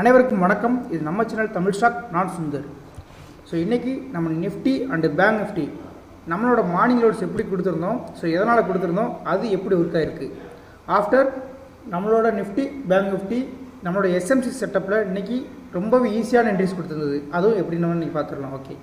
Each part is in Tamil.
அனைவருக்கும் வணக்கம் இது நம்ம சேனல் தமிழ் ஸ்டாக் நான் சுந்தர் ஸோ இன்றைக்கி நம்ம நிஃப்டி அண்டு பேங்க் நிஃப்டி நம்மளோட மார்னிங் லோட்ஸ் எப்படி கொடுத்துருந்தோம் ஸோ எதனால் கொடுத்துருந்தோம் அது எப்படி ஒர்க் ஆயிருக்கு ஆஃப்டர் நம்மளோட நிஃப்டி பேங்க் நிஃப்டி நம்மளோட எஸ்எம்சி செட்டப்பில் இன்றைக்கி ரொம்பவே ஈஸியான என்ட்ரிஸ் கொடுத்துருந்தது அதுவும் எப்படின்னு இன்றைக்கி பார்த்துடலாம் ஓகே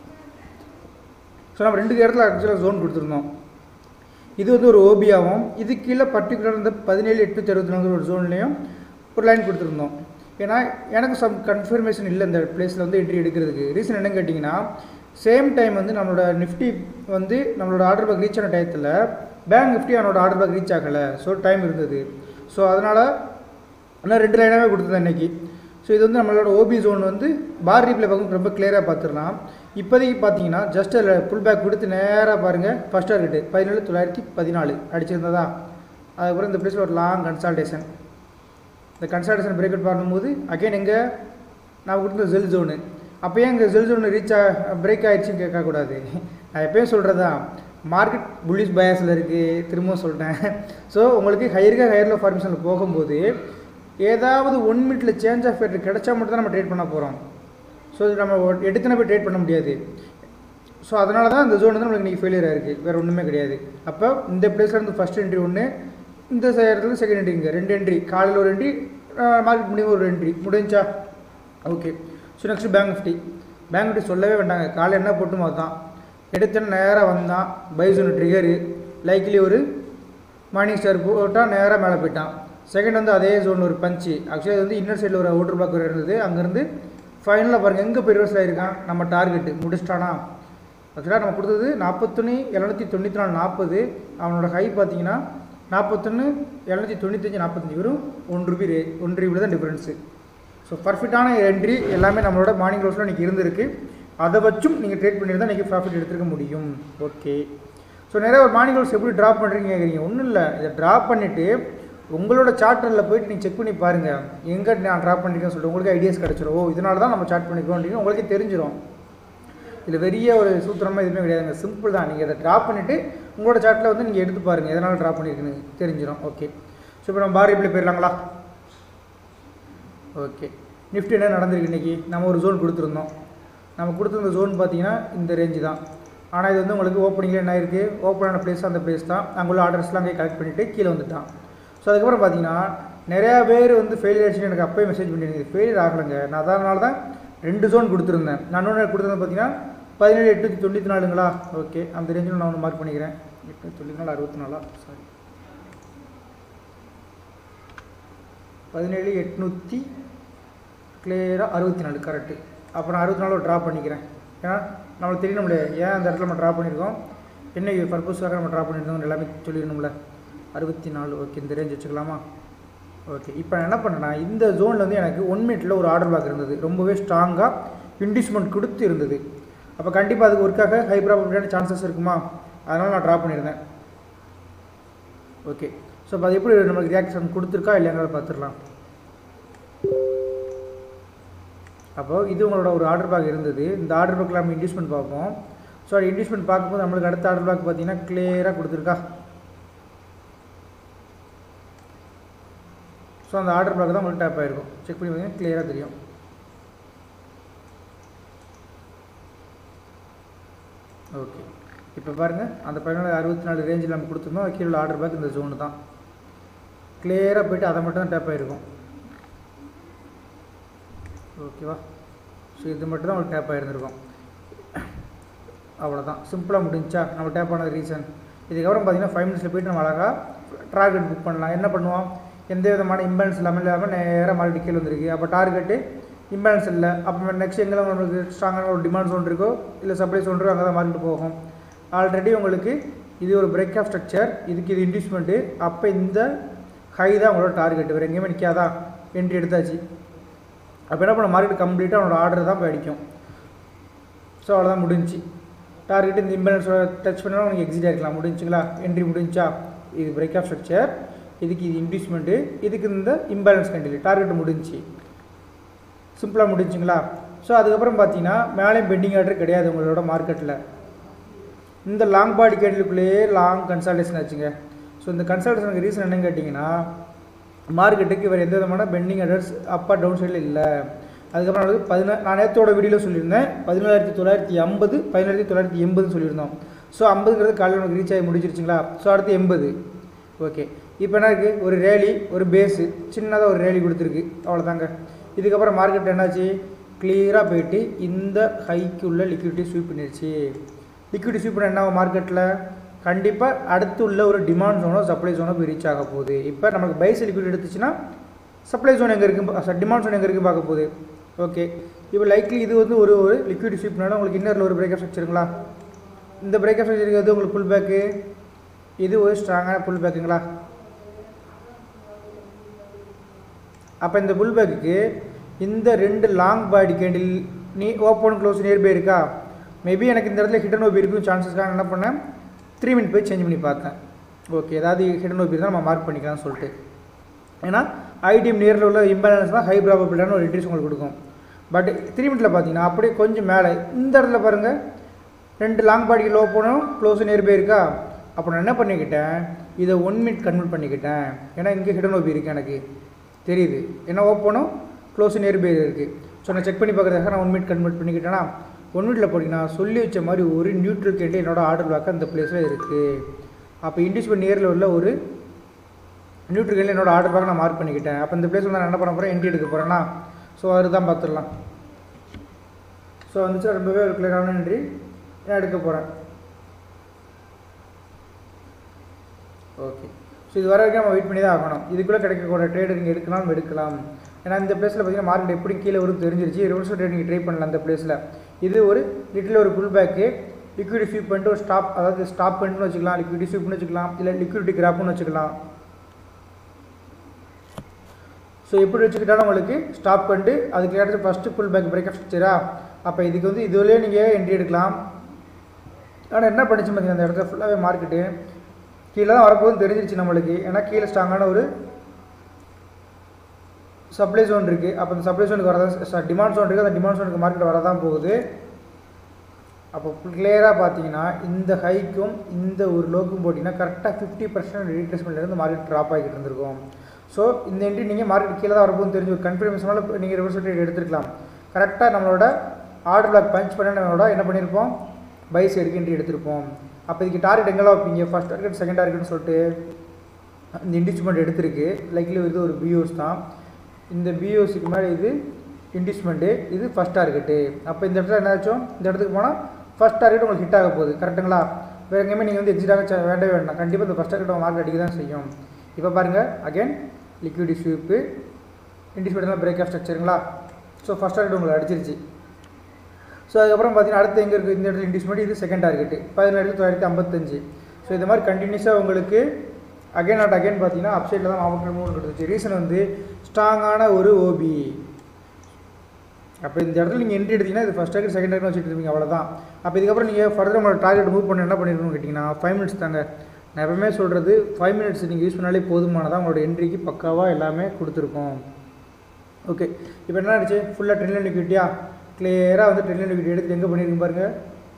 ஸோ நம்ம ரெண்டு இடத்துல ஆக்சுவலாக ஜோன் கொடுத்துருந்தோம் இது வந்து ஒரு ஓபியாவும் இது கீழே பர்டிகுலர் இந்த பதினேழு எட்நூற்றி அறுபத்தி நாலு ஒரு ஜோன்லேயும் ஒரு லைன் கொடுத்துருந்தோம் ஏன்னா எனக்கு சம் கன்ஃபர்மேஷன் இல்லை இந்த பிளேஸில் வந்து என்ட்ரி எடுக்கிறதுக்கு ரீசன் என்னன்னு கேட்டிங்கன்னா சேம் டைம் வந்து நம்மளோட நிஃப்டி வந்து நம்மளோட ஆர்டர் பேக் ரீச் ஆன டயத்தில் பேங்க் நிஃப்டி அவனோட ஆர்டர் பேக் ரீச் ஆகலை ஸோ டைம் இருந்தது ஸோ அதனால் ஆனால் ரெண்டு லைனாகவே கொடுத்துருந்தேன் இன்றைக்கி ஸோ இது வந்து நம்மளோட ஓபி ஜோன் வந்து பார் ரீப்ளே பார்க்கும் ரொம்ப கிளியராக பார்த்துடலாம் இப்போதைக்கு பார்த்தீங்கன்னா ஜஸ்ட் அதில் புல் பேக் கொடுத்து நேராக பாருங்கள் ஃபஸ்ட் டார்கெட்டு பதினேழு தொள்ளாயிரத்தி பதினாலு அடிச்சிருந்ததா அதுக்கப்புறம் இந்த பிளேஸில் ஒரு லாங் கன்சால்டேஷன் இந்த கன்சால்டேஷன் பிரேக் அவுட் பண்ணும்போது அகைன் எங்கே நான் கொடுத்த ஜெல் ஜோனு அப்போயே இங்கே ஜெல் ஜோனு ரீச் ஆ பிரேக் ஆகிடுச்சின்னு கேட்கக்கூடாது நான் எப்பயும் சொல்கிறது தான் மார்க்கெட் புல்லிஷ் பயாஸில் இருக்குது திரும்பவும் சொல்லிட்டேன் ஸோ உங்களுக்கு ஹையருக்கு ஹையரில் ஃபார்மேஷனில் போகும்போது ஏதாவது ஒன் மினிட்டில் சேஞ்ச் ஆஃப் ரேட் கிடைச்சா மட்டும் தான் நம்ம ட்ரேட் பண்ண போகிறோம் ஸோ இது நம்ம எடுத்துன போய் ட்ரேட் பண்ண முடியாது ஸோ அதனால தான் இந்த ஜோன் வந்து நம்மளுக்கு இன்றைக்கி ஃபெயிலியர் ஆயிருக்கு வேறு ஒன்றுமே கிடையாது அப்போ இந்த பிளேஸில் இருந்து ஃபஸ்ட் என்ட்ரி ஒன்று இந்த இடத்துல செகண்ட் என்ட்ரி இங்கே ரெண்டு என்ட்ரி காலையில் ஒரு என்ட்ரி மார்க்கெட் முடிவு ஒரு என்ட்ரி முடிஞ்சா okay so next bank Nifty bank Nifty சொல்லவே வேண்டாங்க காலையில் என்ன போட்டுமோ அதுதான் எடுத்தோன்னு நேராக வந்தான் பைசோன் ட்ரிகரு லைக்லி ஒரு மார்னிங் ஸ்டார் போட்டால் நேராக மேலே போயிட்டான் செகண்ட் வந்து அதே ஜோன் ஒரு பஞ்சு ஆக்சுவலி அது வந்து இன்னர் சைடில் ஒரு அவுட்டர் பாக் இருந்தது அங்கேருந்து ஃபைனலாக பாருங்கள் எங்கே போய் ரிவர்ஸில் ஆயிருக்கான் நம்ம டார்கெட்டு முடிச்சிட்டானா ஆக்சுவலாக நம்ம கொடுத்தது நாற்பத்தொன்று எழுநூற்றி தொண்ணூற்றி நாலு நாற்பது அவனோட ஹை பார்த்தீங்கன்னா நாற்பத்தொன்று எழுநூற்றி தொண்ணூத்தஞ்சு நாற்பத்தஞ்சு வெறும் ஒன் ருபி ரே ஒன் ருபி தான் டிஃப்ரென்ஸு ஸோ பர்ஃபெக்டான என்ட்ரி எல்லாமே நம்மளோட மார்னிங் ரோஸில் இன்றைக்கி இருந்திருக்கு அதை வச்சும் நீங்கள் ட்ரேட் பண்ணியிருந்தால் இன்றைக்கி ப்ராஃபிட் எடுத்துருக்க முடியும் ஓகே ஸோ நிறைய ஒரு மார்னிங் ரோஸ் எப்படி ட்ராப் பண்ணுறீங்க கேட்குறீங்க ஒன்றும் இல்லை இதை ட்ராப் பண்ணிவிட்டு உங்களோட சார்ட்டரில் போயிட்டு நீங்கள் செக் பண்ணி பாருங்கள் எங்கே நான் ட்ராப் பண்ணியிருக்கேன்னு சொல்லிட்டு உங்களுக்கு ஐடியாஸ் கிடச்சிரும் ஓ இதனால தான் நம்ம சார்ட் பண்ணிக்கிறோம் அப்படின்னு உங்களுக்கே தெரிஞ்சிடும் இதில் பெரிய ஒரு சூத்திரமாக எதுவுமே கிடையாதுங்க சிம்பிள் தான் நீங்கள் இதை ட்ராப் பண்ணிவிட்டு உங்களோட சார்ட்டில் வந்து நீங்கள் எடுத்து பாருங்கள் எதனால் ட்ராப் பண்ணியிருக்குன்னு தெரிஞ்சிடும் ஓகே ஸோ இப்போ நம்ம பார் எப்படி போயிடலாங்களா ஓகே நிஃப்டி என்ன நடந்திருக்கு இன்றைக்கி நம்ம ஒரு ஜோன் கொடுத்துருந்தோம் நம்ம கொடுத்துருந்த ஜோன் பார்த்தீங்கன்னா இந்த ரேஞ்சு தான் ஆனால் இது வந்து உங்களுக்கு ஓப்பனிங்கில் என்ன ஆயிருக்கு ஓப்பனான பிளேஸ் அந்த பிளேஸ் தான் அங்குள்ள ஆர்டர்ஸ்லாம் அங்கே கலெக்ட் பண்ணிவிட்டு கீழே வந்துட்டான் ஸோ அதுக்கப்புறம் பார்த்தீங்கன்னா நிறையா பேர் வந்து ஃபெயிலியர் ஆச்சுன்னு எனக்கு அப்போயே மெசேஜ் பண்ணியிருந்தீங்க ஃபெயிலியர் ஆகலைங்க நான் அதனால தான் ரெண்டு ஜோன் கொடுத்துருந்தேன் நான் இன்னொன்று கொடுத்துருந்தேன் பார்த்தீங்கன்னா பதினேழு எட்நூற்றி தொண்ணூற்றி நாலுங்களா ஓகே அந்த ரேஞ்சில் நான் ஒன்று மார்க் பண்ணிக்கிறேன் எட்நூற்றி தொண்ணூற்றி நாலு அறுபத்தி நாலா சாரி பதினேழு எட்நூற்றி கிளியராக அறுபத்தி நாலு கரெக்டு அப்போ நான் அறுபத்தி நாலு ட்ரா பண்ணிக்கிறேன் ஏன்னா நம்மளுக்கு தெரியணும்ல ஏன் அந்த இடத்துல நம்ம ட்ரா பண்ணியிருக்கோம் என்ன பர்பஸ்க்காக நம்ம ட்ரா பண்ணியிருந்தோம் எல்லாமே சொல்லிடணும்ல அறுபத்தி நாலு ஓகே இந்த ரேஞ்ச் வச்சுக்கலாமா ஓகே இப்போ நான் என்ன பண்ணேன்னா இந்த ஜோனில் வந்து எனக்கு ஒன் மினிட்டில் ஒரு ஆர்டர் பேக் இருந்தது ரொம்பவே ஸ்ட்ராங்காக இன்டிஸ்மெண்ட் கொடுத்து இருந்தது அப்போ கண்டிப்பாக அதுக்கு ஒர்க்காக ஹை ப்ராபபிலிட்டியான சான்சஸ் இருக்குமா அதனால் நான் ட்ரா பண்ணியிருந்தேன் ஓகே ஸோ இப்போ அது எப்படி நம்மளுக்கு ரியாக்ஷன் கொடுத்துருக்கா இல்லைங்கிறத பார்த்துடலாம் அப்போது இது உங்களோட ஒரு ஆர்டர் பேக் இருந்தது இந்த ஆர்டர் பேக்கில் நம்ம இன்வெஸ்ட்மெண்ட் பார்ப்போம் ஸோ அது இன்வெஸ்ட்மெண்ட் பார்க்கும்போது நம்மளுக்கு அடுத்த ஆர்டர் பேக் பார்த்தீங்கன்னா கிளியராக கொடுத்துருக்கா ஸோ அந்த ஆர்டர் பேக் தான் உங்களுக்கு டேப் ஆகிருக்கும் செக் பண்ணி பார்த்தீங்கன்னா கிளியராக தெரியும் ஓகே இப்போ பாருங்கள் அந்த பதினாலு அறுபத்தி நாலு ரேஞ்சில் நம்ம கொடுத்துருந்தோம் கீழே உள்ள ஆர்டர் பேக் இந்த ஜோனு தான் கிளியராக போயிட்டு அதை மட்டும் தான் டேப் ஆகிருக்கும் ஓகேவா ஸோ இது மட்டும் தான் உங்களுக்கு டேப் ஆகிருந்திருக்கும் அவ்வளோதான் சிம்பிளாக முடிஞ்சா நம்ம டேப் ஆனது ரீசன் இதுக்கப்புறம் பார்த்தீங்கன்னா ஃபைவ் மினிட்ஸில் போயிட்டு நம்ம அழகாக டார்கெட் புக் பண்ணலாம் என்ன பண்ணுவோம் எந்த விதமான இம்பேலன்ஸ் இல்லாமல் இல்லாமல் நேராக மறுபடியும் கீழே வந்திருக்கு அப்போ டார்கெட்டு இம்பேலன்ஸ் இல்லை அப்போ நெக்ஸ்ட் எங்கெல்லாம் உங்களுக்கு ஸ்ட்ராங்கான ஒரு டிமாண்ட் ஒன்று இருக்கோ இல்லை சப்ளை ஒன்று அங்கே தான் மார்க்கெட் போகும் ஆல்ரெடி உங்களுக்கு இது ஒரு பிரேக் ஆஃப் ஸ்ட்ரக்சர் இதுக்கு இது இன்வெஸ்ட்மெண்ட்டு அப்போ இந்த ஹை தான் உங்களோட டார்கெட் வேறு எங்கேயுமே நிற்காதா என்ட்ரி எடுத்தாச்சு அப்போ என்ன பண்ண மார்க்கெட் கம்ப்ளீட்டாக அவனோட ஆர்டர் தான் போய் அடிக்கும் ஸோ அவ்வளோதான் முடிஞ்சு டார்கெட் இந்த இம்பேலன்ஸோட டச் பண்ணால் உங்களுக்கு எக்ஸிட் ஆகிருக்கலாம் முடிஞ்சுங்களா என்ட்ரி முடிஞ்சா இது பிரேக் ஆஃப் ஸ்ட்ரக்சர் இதுக்கு இது இன்வெஸ்ட்மெண்ட்டு இதுக்கு இந்த இம்பேலன்ஸ் கண்டில் டார்கெட் முடிஞ்சு சிம்பிளாக முடிஞ்சுங்களா ஸோ அதுக்கப்புறம் பார்த்தீங்கன்னா மேலேயும் பெண்டிங் ஆர்டர் கிடையாது உங்களோட மார்க்கெட்டில் இந்த லாங் பாடி கேண்டிலுக்குள்ளேயே லாங் கன்சல்டேஷன் ஆச்சுங்க ஸோ இந்த கன்சல்டேஷனுக்கு ரீசன் என்னன்னு கேட்டிங்கன்னா மார்க்கெட்டுக்கு வேறு எந்த விதமான பெண்டிங் அட்ரஸ் அப்பா டவுன் சைடில் இல்லை அதுக்கப்புறம் வந்து பதினா நான் நேரத்தோட வீடியோவில் சொல்லியிருந்தேன் பதினேழாயிரத்தி தொள்ளாயிரத்தி ஐம்பது பதினேழாயிரத்தி தொள்ளாயிரத்தி எண்பதுன்னு சொல்லியிருந்தோம் ஸோ ஐம்பதுங்கிறது காலையில் நமக்கு ரீச் ஆகி முடிச்சிருச்சுங்களா ஸோ அடுத்து எண்பது ஓகே இப்போ என்ன இருக்குது ஒரு ரேலி ஒரு பேஸு சின்னதாக ஒரு ரேலி கொடுத்துருக்கு அவ்வளோதாங்க இதுக்கப்புறம் மார்க்கெட் என்னாச்சு கிளியராக போயிட்டு இந்த ஹைக்கு உள்ள லிக்விடிட்டி ஸ்வீப் பண்ணிருச்சு லிக்விடிட்டி ஸ்வீப் பண்ண என்ன ஆகும் மார்க்கெட்டில் கண்டிப்பாக அடுத்து உள்ள ஒரு டிமாண்ட் ஜோனோ சப்ளை ஜோனோ போய் ரீச் ஆக போகுது இப்போ நமக்கு பைஸ் லிக்விட் எடுத்துச்சுன்னா சப்ளை ஜோன் எங்கே இருக்குது டிமாண்ட் ஜோன் எங்கே இருக்குது பார்க்க போகுது ஓகே இப்போ லைக்லி இது வந்து ஒரு ஒரு லிக்விட் ஸ்வீப்னால உங்களுக்கு இன்னரில் ஒரு பிரேக்கப் ஸ்ட்ரக்சருங்களா இந்த பிரேக்கப் ஸ்ட்ரக்சர் இருக்கிறது உங்களுக்கு புல் பேக்கு இது ஒரு ஸ்ட்ராங்கான புல் பேக்குங்களா அப்போ இந்த புல் பேக்குக்கு இந்த ரெண்டு லாங் பாடி கேண்டில் நீ ஓப்பன் க்ளோஸ் நியர்பை இருக்கா மேபி எனக்கு இந்த இடத்துல ஹிடன் ஓபி இருக்கும் சான்சஸ்க்காக என்ன பண்ணேன் த்ரீ மினிட் போய் சேஞ்ச் பண்ணி பார்த்தேன் ஓகே ஏதாவது ஹிடன் ஓபி தான் நம்ம மார்க் பண்ணிக்கலாம்னு சொல்லிட்டு ஏன்னா ஐடிஎம் நியரில் உள்ள இம்பேலன்ஸ் தான் ஹை ப்ராபபிளான ஒரு இன்ட்ரெஸ்ட் உங்களுக்கு கொடுக்கும் பட் த்ரீ மினிட்ல பார்த்தீங்கன்னா அப்படியே கொஞ்சம் மேலே இந்த இடத்துல பாருங்கள் ரெண்டு லாங் பாடிக்கு லோ போனோம் க்ளோஸ் நியர்பை இருக்கா அப்போ நான் என்ன பண்ணிக்கிட்டேன் இதை ஒன் மினிட் கன்வெர்ட் பண்ணிக்கிட்டேன் ஏன்னா இங்கே ஹிடன் ஓபி இருக்குது எனக்கு தெரியுது என்ன ஓப்பனும் க்ளோஸ் நியர்பை இருக்குது ஸோ நான் செக் பண்ணி பார்க்குறதுக்காக நான் ஒன் மினிட் கன்வெர்ட் பண்ணிக்கிட்டேன்னா ஒன் மினிட்ல போட்டிங்கன்னா சொல்லி வச்ச மாதிரி ஒரு நியூட்ரல் கேட்டு என்னோட ஆர்டர் வாக்க அந்த பிளேஸில் இருக்குது அப்போ இண்டிஸ்பெண்ட் நியரில் உள்ள ஒரு நியூட்ரல் கேட்டில் என்னோட ஆர்டர் பார்க்க நான் மார்க் பண்ணிக்கிட்டேன் அப்போ இந்த பிளேஸில் நான் என்ன பண்ண போகிறேன் என்ட்ரி எடுக்க போகிறேன்னா ஸோ அது தான் பார்த்துடலாம் ஸோ வந்துச்சு ரொம்பவே ஒரு கிளியரான என்ட்ரி நான் எடுக்க போகிறேன் ஓகே ஸோ இது வர வரைக்கும் நம்ம வெயிட் பண்ணி தான் ஆகணும் இதுக்குள்ளே கிடைக்கக்கூடிய ட்ரேடு நீங்கள் எடுக்கலாம் எடுக்கலாம் ஏன்னா இந்த பிளேஸில் பார்த்தீங்கன்னா மார்க்கெட் எப்படி கீழே வரும் தெரிஞ்சிருச்சு ரிவர்ஸ் ட்ரேட் நீங்கள் ட்ரை பண்ணலாம் அந்த பிளேஸில் இது ஒரு லிட்டில் ஒரு புல் பேக்கு லிக்விடி ஸ்வீப் பண்ணிட்டு ஒரு ஸ்டாப் அதாவது ஸ்டாப் பண்ணிட்டு வச்சுக்கலாம் லிக்விடி ஸ்வீப்னு வச்சுக்கலாம் இல்லை லிக்விடிட்டி கிராப்னு வச்சுக்கலாம் ஸோ எப்படி வச்சுக்கிட்டாலும் உங்களுக்கு ஸ்டாப் பண்ணிட்டு அதுக்கு அடுத்து ஃபஸ்ட்டு புல் பேக் பிரேக்கப் ஸ்ட்ரக்சரா அப்போ இதுக்கு வந்து இதுலேயே நீங்கள் என்ட்ரி எடுக்கலாம் ஆனால் என்ன பண்ணிச்சு பார்த்தீங்கன்னா அந்த இடத்துல ஃபுல்லாகவே மார்க்கெட்டு கீழே தான் வரப்போகுதுன்னு தெரிஞ்சிருச்சு நம்மளுக்கு ஏன்னா கீழே ஸ்ட்ராங்கான ஒரு சப்ளை ஜோன் இருக்குது அப்போ அந்த சப்ளை ஜோனுக்கு வரதான் டிமாண்ட் ஜோன் இருக்குது அந்த டிமாண்ட் ஜோனுக்கு மார்க்கெட் வரதான் போகுது அப்போ கிளியராக பார்த்தீங்கன்னா இந்த ஹைக்கும் இந்த ஒரு லோக்கும் போட்டிங்கன்னா கரெக்டாக ஃபிஃப்டி பர்சன்ட் ரீட்ரேஸ்மெண்ட்லேருந்து மார்க்கெட் ட்ராப் ஆகிட்டு இருந்திருக்கும் ஸோ இந்த என்ட்ரி நீங்கள் மார்க்கெட் கீழே தான் வரப்போகுதுன்னு தெரிஞ்சு ஒரு கன்ஃபர்மேஷனால நீங்கள் ரிவர்ஸ் ட்ரேட் எடுத்துருக்கலாம் கரெக்டாக நம்மளோட ஆர்டர் பிளாக் பஞ்ச் பண்ண நம்மளோட என்ன பண்ணியிருப்போம் பை சைடுக்கு என்ட்ரி எடுத்திருப்போம் அப்போ இதுக்கு டார்கெட் எங்கெல்லாம் வைப்பீங்க ஃபஸ்ட் டார்கெட் செகண்ட் டார்கெட்னு சொல்லிட்டு இந்த இண்டிஸ்மெண்ட் எடுத்திருக்கு லைக்லி இது ஒரு பிஓஸ் தான் இந்த பிஓசிக்கு மேலே இது இண்டிஸ்மெண்ட்டு இது ஃபஸ்ட் டார்கெட்டு அப்போ இந்த இடத்துல என்ன ஆச்சோம் இந்த இடத்துக்கு போனால் ஃபஸ்ட் டார்கெட் உங்களுக்கு ஹிட் ஆக போகுது கரெக்டுங்களா வேறு எங்கேயுமே நீங்கள் வந்து எக்ஸிட் ஆக வேண்டவே வேண்டாம் கண்டிப்பாக இந்த ஃபஸ்ட் டார்கெட் மார்க் அடிக்க தான் செய்யும் இப்போ பாருங்கள் அகைன் லிக்விடி ஸ்வீப்பு இண்டிஸ்மெண்ட்லாம் பிரேக் ஆஃப் ஸ்ட்ரக்சருங்களா ஸோ ஃபஸ்ட் டார்கெட் உங்களுக்கு அடிச்சிருச்சு ஸோ அதுக்கப்புறம் பார்த்தீங்கன்னா அடுத்து எங்கே இருக்குது இந்த இடத்துல இண்டிஸ்மெண்ட் இது செகண்ட் டார்கெட்டு பதினேழு தொள்ளாயிரத்தி ஐம்பத்தஞ்சு ஸோ இந்த மாதிரி கண்டினியூஸாக உங்களுக்கு அகைன் நாட் அகைன் பார்த்தீங்கன்னா அப்சைடில் தான் மாவட்ட மூவ் கொடுத்துச்சு ரீசன் வந்து ஸ்ட்ராங்கான ஒரு ஓபி அப்போ இந்த இடத்துல நீங்கள் என்ட்ரி எடுத்தீங்கன்னா இது ஃபஸ்ட் டார்கெட் செகண்ட் டார்கெட் வச்சுட்டு இருப்பீங்க அவ்வளோதான் அப்போ இதுக்கப்புறம் நீங்கள் ஃபர்தர் உங்களோட டார்கெட் மூவ் பண்ண என்ன பண்ணிருக்கணும்னு கேட்டிங்கன்னா ஃபைவ் மினிட்ஸ் தாங்க நான் எப்பவுமே சொல்கிறது ஃபைவ் மினிட்ஸ் நீங்கள் யூஸ் பண்ணாலே போதுமானதான் உங்களோட என்ட்ரிக்கு பக்காவாக எல்லாமே கொடுத்துருக்கோம் ஓகே இப்போ என்ன ஆச்சு ஃபுல்லாக ட்ரெயின் லிக்விட்டியா கிளியராக வந்து ட்ரெயின் லிக்விட்டி எடுத்து எங்கே பண்ணியிருக்கு பாருங்கள்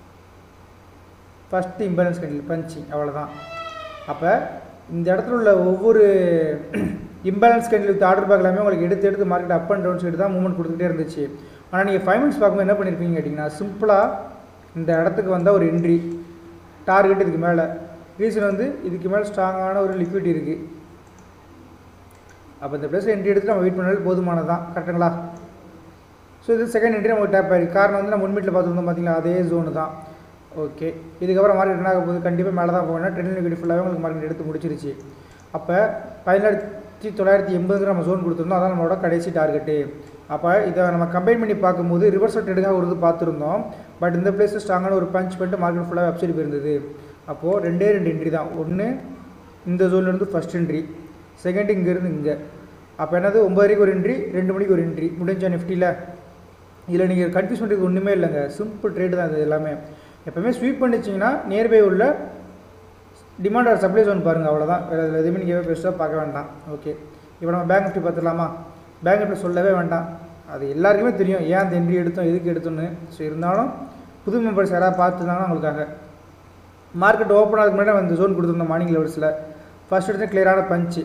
ஃபஸ்ட்டு இம்பேலன்ஸ் கண்டில் பஞ்சிங் அவ்வளோதான் அப்போ இந்த இடத்துல உள்ள ஒவ்வொரு imbalance candle with order back எல்லாமே உங்களுக்கு எடுத்து எடுத்து market up and down side தான் மூவ்மெண்ட் கொடுத்துட்டே இருந்துச்சு ஆனால் நீங்கள் ஃபைவ் மினிட்ஸ் பார்க்கும்போது என்ன பண்ணியிருப்பீங்க கேட்டிங்கன்னா சிம்பிளாக இந்த இடத்துக்கு வந்தால் ஒரு என்ட்ரி டார்கெட் இதுக்கு மேலே ரீசன் வந்து இதுக்கு மேலே ஸ்ட்ராங்கான ஒரு லிக்விட்டி இருக்குது அப்போ இந்த ப்ளஸ் என்ட்ரி எடுத்து நம்ம வெயிட் பண்ணாலே போதுமானது தான் கரெக்டுங்களா ஸோ இது செகண்ட் என்ட்ரி நமக்கு டேப் ஆயிருக்கு காரணம் வந்து நம்ம முன்மீட்டில் பார்த்துருந்தோம் பார்த்தீங்களா அதே ஜோனு தான் ஓகே இதுக்கப்புறம் மார்க்கெட் என்ன ஆக போகுது கண்டிப்பாக மேலே தான் போகணும் ட்ரெண்ட் லிக்விட்டி ஃபுல்லாகவே உங்களுக்கு மார்க்கெட் எடுத்து முடிச்சிருச்சு அப்போ பதினாயிரத்தி தொள்ளாயிரத்தி எண்பதுக்கு நம்ம ஜோன் கொடுத்துருந்தோம் அதான் நம்மளோட கடைசி டார்கெட்டு அப்போ இதை நம்ம கம்பைன் பண்ணி பார்க்கும்போது ரிவர்ஸ் ட்ரேடுக்காக ஒரு இது பார்த்துருந்தோம் பட் இந்த பிளேஸில் ஸ்ட்ராங்கான ஒரு பஞ்ச் பண்ணிட்டு மார்க்கெட் ஃபுல்லாக வெப்சைட் போயிருந்தது அப்போது ரெண்டே ரெண்டு என்ட்ரி தான் ஒன்று இந்த ஜோன்லேருந்து ஃபஸ்ட் என்ட்ரி செகண்ட் இங்கேருந்து இங்கே அப்போ என்னது ஒம்பது வரைக்கும் ஒரு என்ட்ரி ரெண்டு மணிக்கு ஒரு என்ட்ரி முடிஞ்சா நிஃப்டியில் இதில் நீங்கள் கன்ஃபியூஸ் பண்ணுறது ஒன்றுமே இல்லைங்க சிம்பிள் ட்ரேடு தான் இது எல்லாமே எப்போவுமே ஸ்வீப் பண்ணிச்சிங்கன்னா நியர்பை உள்ள டிமாண்ட் ஆர் சப்ளை ஜோன் பாருங்கள் அவ்வளோதான் வேறு இதில் எதுவுமே நீங்கள் பெருசாக பார்க்க வேண்டாம் ஓகே இப்போ நம்ம பேங்க் நிஃப்டி பார்த்துடலாமா பேங்க் நிஃப்டி சொல்லவே வேண்டாம் அது எல்லாருக்குமே தெரியும் ஏன் அந்த என்ட்ரி எடுத்தோம் எதுக்கு எடுத்தோன்னு ஸோ இருந்தாலும் புது மெம்பர்ஸ் யாராவது பார்த்துருந்தாங்கன்னா அவங்களுக்காக மார்க்கெட் ஓப்பன் ஆகிறதுக்கு முன்னாடி அந்த ஜோன் கொடுத்துருந்தோம் மார்னிங் லெவல்ஸில் ஃபஸ்ட் எடுத்து கிளியரான பஞ்சு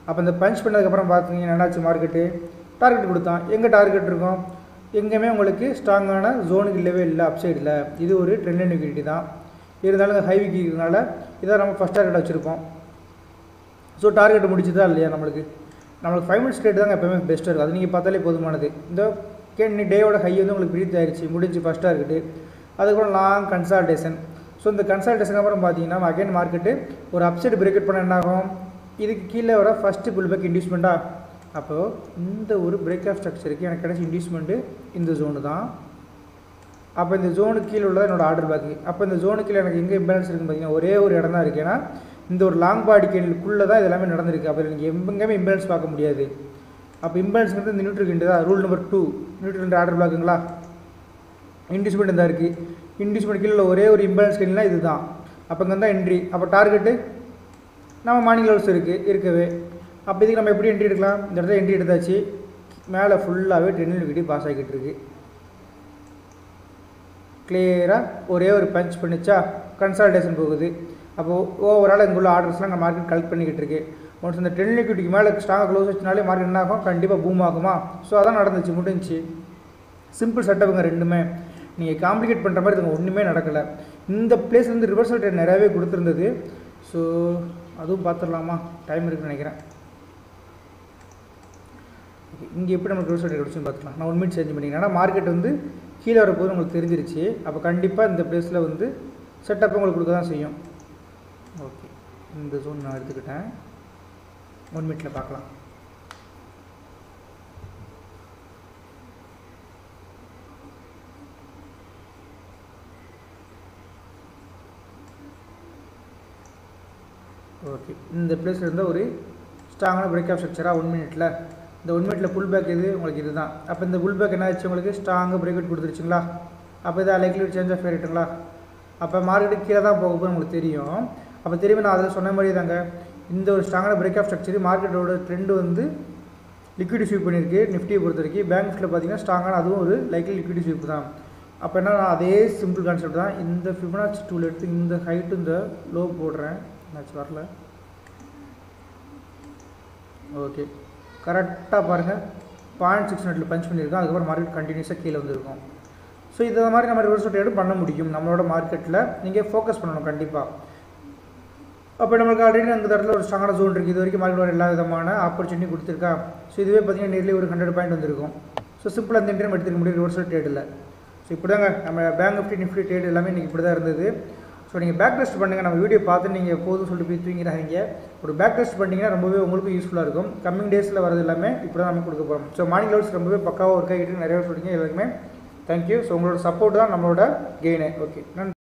அப்போ இந்த பஞ்ச் பண்ணதுக்கப்புறம் பார்த்தீங்கன்னா என்னாச்சு மார்க்கெட்டு டார்கெட் கொடுத்தான் எங்கே டார்கெட் இருக்கும் எங்கேயுமே உங்களுக்கு ஸ்ட்ராங்கான ஜோனுக்கு இல்லவே இல்லை அப்சைடில் இது ஒரு ட்ரெண்ட் லிக்விடிட்டி தான் இருந்தாலும் ஹை விக்கிறதுனால இதை நம்ம ஃபஸ்ட் டார்கெட் வச்சுருக்கோம் ஸோ டார்கெட் முடிச்சுதா இல்லையா நம்மளுக்கு நம்மளுக்கு ஃபைவ் மினிட்ஸ் ரேட் தாங்க எப்போவுமே பெஸ்ட்டாக இருக்கும் அது நீங்கள் பார்த்தாலே போதுமானது இந்த கே இன்னைக்கு டேயோட ஹை வந்து உங்களுக்கு பிரீத் ஆயிடுச்சு முடிஞ்சு ஃபஸ்ட்டாக இருக்குது அதுக்கப்புறம் லாங் கன்சல்டேஷன் ஸோ இந்த கன்சல்டேஷன் அப்புறம் பார்த்தீங்கன்னா அகைன் மார்க்கெட்டு ஒரு அப்சைட் பிரேக்கெட் பண்ண என்ன ஆகும் இதுக்கு கீழே வர ஃபஸ்ட்டு புல் பேக் இன்டியூஸ்மெண்ட்டாக அப்போது இந்த ஒரு பிரேக் ஆஃப் ஸ்ட்ரக்சருக்கு எனக்கு கிடைச்ச இன்டியூஸ்மெண்ட்டு இந்த ஜோனு தான் அப்போ இந்த ஜோனுக்கு கீழே உள்ளது என்னோட ஆர்டர் பேக்கு அப்போ இந்த ஜோனுக்கு கீழே எனக்கு எங்கே இம்பேலன்ஸ் இருக்குன்னு பார்த்தீங்கன்னா ஒரே ஒரு இடம் தான் இருக்குது ஏன்னா இந்த ஒரு லாங் பாடி கேள்விக்குள்ளே தான் இது எல்லாமே நடந்திருக்கு அப்போ நீங்கள் எங்கேயுமே இம்பேலன்ஸ் பார்க்க முடியாது அப்போ இம்பேலன்ஸ்ங்கிறது இந்த நியூட்ரு கிண்டு தான் ரூல் நம்பர் டூ நியூட்ரு கிண்டு ஆர்டர் பிளாக்குங்களா இன்டியூஸ்மெண்ட் இருந்தால் இருக்குது இன்டியூஸ்மெண்ட் கீழே உள்ள ஒரே ஒரு இம்பேலன்ஸ் கேள்வினா இது தான் அப்போ இங்கே தான் என்ட்ரி அப்போ டார்கெட்டு நம்ம மார்னிங் லெவல்ஸ் இருக்குது இருக்கவே அப்போ இதுக்கு நம்ம எப்படி என்ட்ரி எடுக்கலாம் இந்த இடத்துல என்ட்ரி எடுத்தாச்சு மேலே ஃபுல்லாகவே ட்ரெயின் லிக்விடி பாஸ் ஆகிட்டு இருக்கு கிளியராக ஒரே ஒரு பஞ்ச் பண்ணிச்சா கன்சல்டேஷன் போகுது அப்போது ஓவரால் இங்கே உள்ள ஆர்டர்ஸ்லாம் நம்ம மார்க்கெட் கலெக்ட் பண்ணிக்கிட்டு இருக்கு ஒன்ஸ் இந்த ட்ரெண்ட் லிக்விடிக்கு மேலே ஸ்ட்ராங்காக க்ளோஸ் வச்சுனாலே மார்க்கெட் என்ன ஆகும் கண்டிப்பாக பூம் ஆகுமா ஸோ அதான் நடந்துச்சு முடிஞ்சுச்சு சிம்பிள் செட்டப்புங்க ரெண்டுமே நீங்கள் காம்ப்ளிகேட் பண்ணுற மாதிரி இதுங்க ஒன்றுமே நடக்கலை இந்த பிளேஸ்லேருந்து ரிவர்சல் ட்ரெண்ட் நிறையாவே கொடுத்துருந்தது ஸோ அதுவும் பார்த்துடலாமா டைம் இருக்குன்னு நினைக்கிறேன் இங்கே எப்படி நமக்கு ரிவர்சல் ட்ரெண்ட் கிடச்சுன்னு பார்த்துக்கலாம் நான் ஒன் மினிட் சேஞ்ச் பண்ணிக்கிறேன் ஏன்னா மார்க்கெட் வந்து கீழே வரப்போது உங்களுக்கு தெரிஞ்சிருச்சு அப்போ கண்டிப்பாக இந்த பிளேஸில் வந்து செட்டப் உங்களுக்கு கொடுக்க தான் செய்யும் ஓகே இந்த ஜோன் நான் எடுத்துக்கிட்டேன் ஒன் மினிட்டில் பார்க்கலாம் ஓகே இந்த பிளேஸில் இருந்தால் ஒரு ஸ்ட்ராங்கான பிரேக் ஆஃப் ஸ்ட்ரக்சராக ஒன் மினிட்ல இந்த ஒன் மினிட்ல புல் பேக் இது உங்களுக்கு இதுதான் அப்போ இந்த புல் பேக் என்ன ஆச்சு உங்களுக்கு ஸ்ட்ராங்காக பிரேக் அவுட் கொடுத்துருச்சுங்களா அப்போ இதை லைக்லி சேஞ்ச் ஆஃப் ரேட்டுங்களா அப்போ மார்க்கெட்டு கீழே தான் போக போகுது உங்களுக்கு தெரியும் அப்போ திரும்பி நான் அதில் சொன்ன மாதிரி தாங்க இந்த ஒரு ஸ்ட்ராங்கான பிரேக் ஆஃப் ஸ்ட்ரக்சர் மார்க்கெட்டோட ட்ரெண்டு வந்து லிக்விடி ஸ்வீப் பண்ணியிருக்கு நிஃப்டியை பொறுத்த வரைக்கும் பேங்க் நிஃப்டியில் பார்த்தீங்கன்னா ஸ்ட்ராங்கான அதுவும் ஒரு லைக்லி லிக்விடி ஸ்வீப் தான் அப்போ என்ன நான் அதே சிம்பிள் கான்செப்ட் தான் இந்த ஃபிபனாச்சி டூல் எடுத்து இந்த ஹைட்டு இந்த லோ போடுறேன் என்னாச்சு வரல ஓகே கரெக்டாக பாருங்கள் பாயிண்ட் சிக்ஸ் ஹண்ட்ரட்ல பஞ்ச் பண்ணியிருக்கோம் அதுக்கப்புறம் மார்க்கெட் கண்டினியூஸாக கீழே வந்திருக்கும் ஸோ இதை மாதிரி நம்ம ரிவர்ஸ் ட்ரேடும் பண்ண முடியும் நம்மளோட மார்க்கெட்டில் நீங்கள் ஃபோக்கஸ் பண்ணணும் கண்டிப்பாக அப்போ நம்மளுக்கு ஆல்ரெடி அந்த இடத்துல ஒரு ஸ்ட்ராங்கான ஜோன் இருக்குது இது வரைக்கும் மார்க்கெட் எல்லா விதமான ஆப்பர்ச்சுனிட்டி கொடுத்துருக்கா ஸோ இதுவே பார்த்தீங்கன்னா நியர்லி ஒரு ஹண்ட்ரட் பாயிண்ட் வந்திருக்கும் ஸோ சிம்பிளாக இந்த இன்ட்ரீம் எடுத்துக்க முடியும் ரிவர்சல் ட்ரேடில் ஸோ இப்படி தாங்க நம்ம பேங்க் நிஃப்டி நிஃப்டி ட்ரேட் எல்லாமே இன்றைக்கி இப்படி தான் இருந்தது ஸோ நீங்கள் பேக் டெஸ்ட் பண்ணுங்கள் நம்ம வீடியோ பார்த்து நீங்கள் போதும் சொல்லிட்டு போய் தூங்கிறாங்க ஒரு பேக் டெஸ்ட் பண்ணிங்கன்னா ரொம்பவே உங்களுக்கும் யூஸ்ஃபுல்லாக இருக்கும் கம்மிங் டேஸில் வரது எல்லாமே இப்படி தான் நம்ம கொடுக்க போகிறோம் ஸோ மார்னிங் லெவல்ஸ் ரொம்பவே பக்காவாக ஒர்க் ஆகிட்டு நிறைய சொல்லிங்க எல்லாருக்குமே தேங்க்யூ ஸோ உங்களோட சப்போர்ட் தான் நம்மளோட கெயினு ஓகே நன்றி